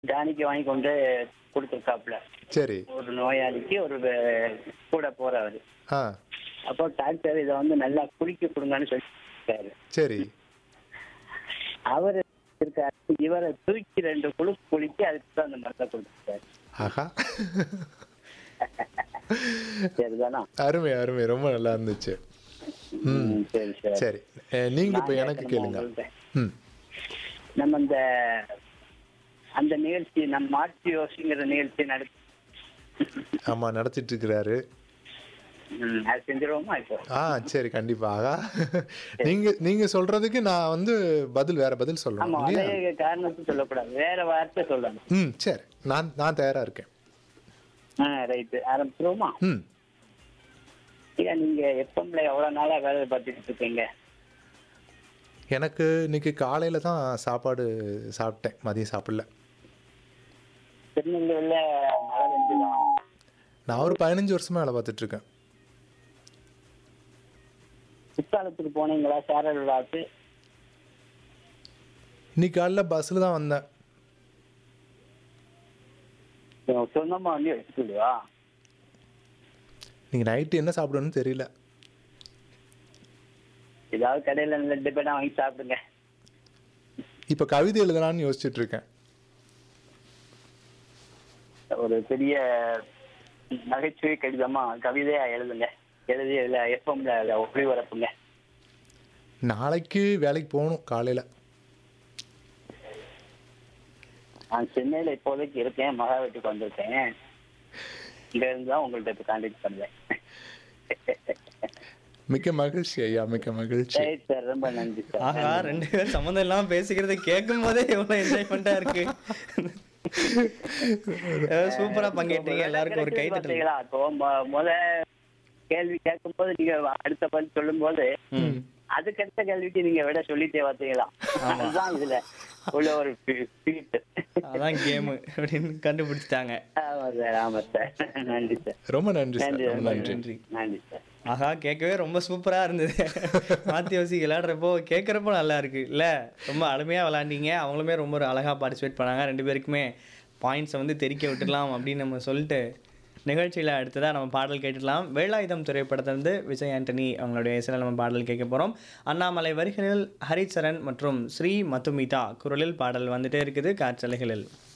Tonic வாங்கி கொண்டு கொடுத்துருக்காப்புல சரி ஒரு நோயாளிக்கு ஒரு வே- கூட போறவர் ஆ அப்போ டாக்டர் இதை வந்து நல்லா குடிக்க கொடுங்கன்னு சொல்லியிருக்காரு சரி அவர் இருக்காரு இவரை தூக்கி ரெண்டு குழு குளிச்சு அதுக்கு தான் அந்த மருந்தை கொடுத்துருக்காரு ஆஹா சரிதானா அருமை அருமை ரொம்ப நல்லா இருந்துச்சு ம் ம், சரி சரி சரி அஹ், நீங்க இப்ப நான் எனக்கு கேட்கணுமா கேளுங்க உங்கள்ட்ட? ம் நம்ம இந்த அந்த நிகழ்ச்சி நம்ம மாற்றி யோசிங்கிற நிகழ்ச்சி நடத்தி ஆமா நடத்திட்டு இருக்கிறாரு ம், அது செஞ்சிருவோமா இப்போ ஆ சரி கண்டிப்பா ஆகா நீங்க நீங்க சொல்றதுக்கு நான் வந்து பதில் வேற பதில் சொல்லணும் ஆமா இல்லையா அதே காரணத்தை சொல்லக்கூடாது வேற வார்த்தை சொல்லணும் ம் சரி நான் நான் தயாரா இருக்கேன் ஆ ரைட்டு ஆரம்பிச்சிருவோமா ம் ஐயா நீங்க எப்பம்ல எவ்வளவு நாளா வேலை பார்த்துட்டு இருக்கீங்க எனக்கு இன்னைக்கு காலையில தான் சாப்பாடு சாப்பிட்டேன் மதியம் சாப்பிடல திருநெல்வேலியில மழை பெஞ்சுதான் நான் ஒரு பதினஞ்சு வருஷமா வேலை பார்த்துட்டு இருக்கேன் குற்றாலத்துக்கு போனீங்களா சேரல் விழாவுக்கு இன்னைக்கு காலைல பஸ்ஸில் தான் வந்தேன் சொந்தமா வந்து எடுத்துக்கிடுவா இன்னைக்கு நைட்டு என்ன சாப்பிடணும்னு தெரியல ஏதாவது கடையில நல்ல டிபேட்டா வாங்கி சாப்பிடுங்க இப்போ கவிதை எழுதலாம்னு யோசிச்சுட்டு இருக்கேன் ஒரு பெரிய நகைச்சுவை கடிதமா கவிதையா எழுதுங்க எழுதி இதுல எப்பம்ல அதை ஒளிபரப்புங்க நாளைக்கு வேலைக்கு போகணும் காலையில் நான் சென்னையில இப்போதைக்கு இருக்கேன் மகா வீட்டுக்கு வந்திருக்கேன் இங்க இருந்து தான் உங்கள்ட்ட இப்ப கான்டாக்ட் பண்றேன் மிக்க மகிழ்ச்சி ஐயா மிக்க மகிழ்ச்சி சரி சார் ரொம்ப நன்றி சார் ஆஹா ரெண்டு பேரும் சம்மந்தம் இல்லாம பேசிக்கிறத கேட்கும் போதே எவ்வளவு என்ஜாய்மெண்டா இருக்கு சூப்பரா பங்கேற்றீங்க எல்லாருக்கும் ஒரு கை தட்டல் பாத்தீங்களா இப்போ மொ- முத கேள்வி கேட்கும் போது நீங்க அடுத்த பதில் சொல்லும் போது அதுக்கடுத்த கேள்விக்கு நீங்க விட சொல்லிட்டே பாத்தீங்களா அதுதான் இதுல உள்ள ஒரு ஸ்பீட் அதான் கேம் அப்படின்னு கண்டுபிடிச்சிட்டாங்க ஆமா சார் ஆமா சார் நன்றி சார் ரொம்ப நன்றி சார் நன்றி ரொம்ப ரொம்ப நன்றி நன்றி நன்றி சார் ஆஹா கேட்கவே ரொம்ப சூப்பரா இருந்தது மாத்தி யோசி விளையாடுறப்போ கேட்குறப்போ நல்லா இருக்கு இல்ல ரொம்ப அருமையா விளையாண்டீங்க அவங்களுமே ரொம்ப ஒரு அழகா பார்ட்டிசிபேட் பண்ணாங்க ரெண்டு பேருக்குமே பாயிண்ட்ஸை வந்து தெரிக்க விட்டுடலாம் அப்படின்னு நம்ம சொல்லிட்டு நிகழ்ச்சியில் அடுத்ததாக நம்ம பாடல் கேட்டுடலாம் வேலாயுதம் திரைப்படத்திலிருந்து விஜய் ஆண்டனி அவங்களுடைய இசையில் நம்ம பாடல் கேட்க போகிறோம் அண்ணாமலை வரிகளில் ஹரிச்சரன் மற்றும் ஸ்ரீ மதுமிதா குரலில் பாடல் வந்துட்டே இருக்குது காற்றலைகளில்